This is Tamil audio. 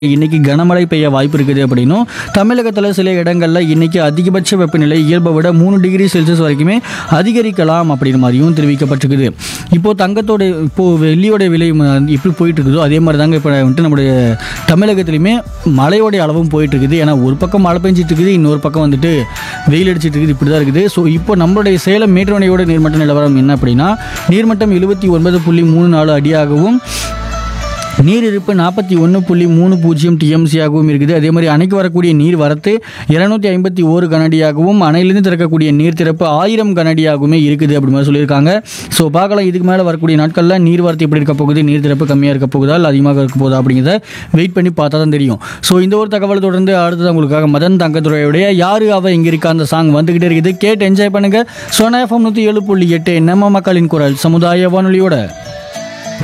இன்னைக்கு கனமழை பெய்ய வாய்ப்பு இருக்குது அப்படின்னும் தமிழகத்தில் சில இடங்களில் இன்னைக்கு அதிகபட்ச வெப்பநிலை இயல்பை விட மூணு டிகிரி செல்சியஸ் வரைக்குமே அதிகரிக்கலாம் அப்படின்ற மாதிரியும் தெரிவிக்கப்பட்டிருக்குது இப்போ தங்கத்தோட இப்போ வெள்ளியோட விலை ம- எப்படி போயிட்டு இருக்குதோ அதே மாதிரி தாங்க இப்போ வந்துட்டு நம்முடைய தமிழகத்திலையுமே மழையோடைய அளவும் போயிட்டு இருக்குது ஏன்னா ஒரு பக்கம் மழை பெஞ்சிட்டு இருக்குது இன்னொரு பக்கம் வந்துட்டு வெயில் அடிச்சிட்டு இருக்குது இப்படி தான் இருக்குது ஸோ இப்போ நம்மளுடைய சேலம் மேட்டுவணையோட நீர்மட்ட நிலவரம் என்ன அப்படின்னா நீர்மட்டம் எழுபத்தி ஒன்பது புள்ளி மூணு நாலு அடியாகவும் நீர் இருப்பு நாற்பத்தி ஒன்று புள்ளி மூணு பூஜ்ஜியம் டிஎம்சியாகவும் இருக்குது அதே மாதிரி அணைக்கு வரக்கூடிய நீர் வரத்து இரநூத்தி ஐம்பத்தி ஓரு கனடியாகவும் அணையிலிருந்து திறக்கக்கூடிய நீர் திறப்பு ஆயிரம் கனடியாகவுமே இருக்குது அப்படி மாதிரி சொல்லியிருக்காங்க ஸோ பார்க்கலாம் இதுக்கு மேலே வரக்கூடிய நாட்களில் நீர் வரத்து எப்படி இருக்க போகுது நீர் திறப்பு கம்மியாக இருக்க போகுதா இல்லை அதிகமாக இருக்க போகுதா அப்படிங்கிறத வெயிட் பண்ணி பார்த்தா தான் தெரியும் ஸோ இந்த ஒரு தகவல் தொடர்ந்து அடுத்தது உங்களுக்காக மதன் தங்கத்துறையுடைய யாரு அவ எங்க இருக்கா அந்த சாங் வந்துகிட்டே இருக்குது கேட்டு என்ஜாய் பண்ணுங்க சோனா எஃப்எம் நூற்றி ஏழு புள்ளி எட்டு நம்ம மக்களின் குரல் சமுதாய வானொலியோட